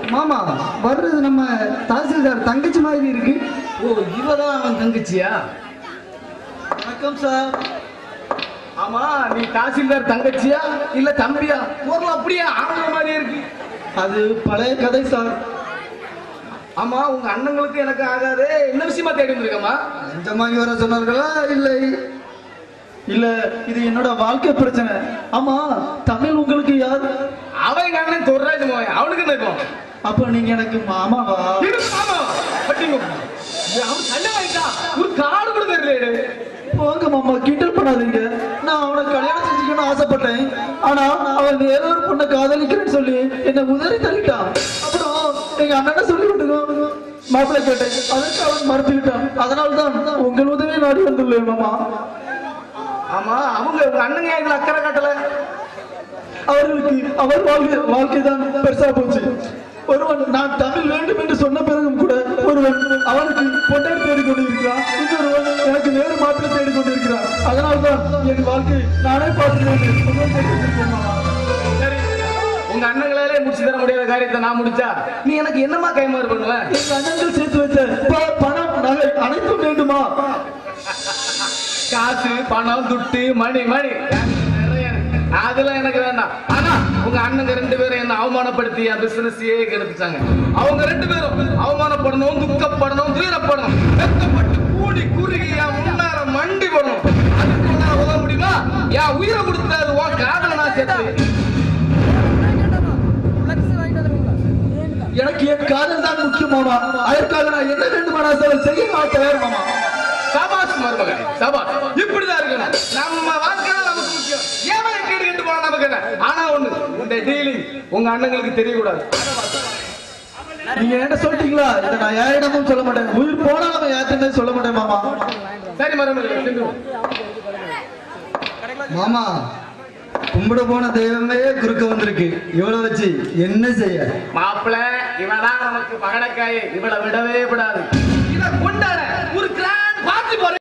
மாமா வர்றது நம்ம தாசில்தார் தங்கச்சி மாதிரி இருக்கு ஓ இவதான் அவன் தங்கச்சியா வணக்கம் சார் ஆமா நீ தாசில்தார் தங்கச்சியா இல்ல தம்பியா ஊர்ல அப்படியே ஆளுங்க மாதிரி இருக்கு அது பழைய கதை சார் ஆமா உங்க அண்ணங்களுக்கு எனக்கு ஆகாது என்ன விஷயமா தேடி வந்திருக்கமா லஞ்சம் வாங்கி வர சொன்னார்களா இல்லை இல்ல இது என்னோட வாழ்க்கை பிரச்சனை ஆமா தமிழ் உங்களுக்கு யார் அவன் எங்க அண்ணன் தொர்ராஜ் மோகன் அவனுக்கு என்ன இருக்கும் அப்ப நீங்க எனக்கு மாமாவா இருக்கு ஆமா பட்டிங்க அவன் சண்டை வாங்கிட்டான் ஒரு காடு கூட தெரியல போங்க மாமா கிண்டல் பண்ணாதீங்க நான் அவனை கல்யாணம் செஞ்சுக்கணும்னு ஆசைப்பட்டேன் ஆனா அவன் வேற ஒரு பொண்ணை காதலிக்கிறேன்னு சொல்லி என்னை உதறி தள்ளிட்டான் அப்புறம் எங்க அண்ணனை சொல்லி விட்டுருக்கோம் மாப்பிள்ளை கேட்டேன் அதற்கு அவன் மறுத்துக்கிட்டான் அதனால தான் உங்கள் உதவியை நாடி வந்துள்ளேன் மாமா ஆமா அவங்க உங்க அண்ணங்க இதுல அக்கறை காட்டல அவர்களுக்கு அவர் வாழ்க்கை வாழ்க்கை தான் பெருசா போச்சு ஒருவன் நான் தமிழ் வேண்டும் என்று சொன்ன பிறகும் கூட ஒருவன் அவனுக்கு பொண்டாடி தேடிக் கொண்டிருக்கிறான் இன்னொருவன் எனக்கு வேறு மாப்பிள்ளை தேடிக் கொண்டிருக்கிறான் அதனால்தான் என் வாழ்க்கை நானே பார்த்துக்கிறேன் சரி உங்க அண்ணங்களாலே முடிச்சு தர முடியாத காரியத்தை நான் முடிச்சா நீ எனக்கு என்னமா கைமாறு பண்ணுவ எங்க அண்ணன்கள் சேர்த்து வச்ச ப- பணம் நகை அனைத்தும் வேண்டுமா காசு பணம் துட்டு மணி மணி நிறைய இருக்கு. அதெல்லாம் எனக்கு வேண்டாம் ஆனா உங்க அண்ணங்க ரெண்டு பேரும் என்ன அவமானப்படுத்தி என் பிசினஸையே கெடுத்துட்டாங்க அவங்க ரெண்டு பேரும் அவமானப்படணும் துக்கப்படணும் துயரப்படணும் வெட்கப்பட்டு கூடி குறுகி என் முன்னார மண்டி போடணும் அதுக்கு உன்னால உதவ முடியுமா என் உயிரை கொடுத்தது உன் காதல நான் சேர்த்து எனக்கு என் காதல் தான் முக்கியமாமா அதற்காக நான் என்ன வேண்டுமானாலும் செய்ய நான் தயார் மாமா சபாஸ் மருமகனே சபாஸ் இப்படிதான் இருக்கணும் நம்ம வாழ்க்கை தான் நமக்கு முக்கியம் ஏன் கேடு கெட்டு போனா நமக்கு என்ன ஆனா ஒண்ணு இந்த டீலிங் உங்க அண்ணங்களுக்கு தெரியக்கூடாது நீங்க என்ன சொல்லிட்டீங்களா இதை நான் யாரிடமும் சொல்ல மாட்டேன் உயிர் போனா நம்ம யார்கிட்டயும் சொல்ல மாட்டேன் மாமா சரி மருமகனே சென்று வா. மாமா கும்பிட போன தெய்வமே குறுக்க வந்திருக்கு இவ்வளவு வச்சு என்ன செய்ய மாப்பிள இவதான் நமக்கு பகடக்காய் இவளை விடவே விடாது இத கொண்டாட ஒரு கிராண்ட் பார்ட்டி போற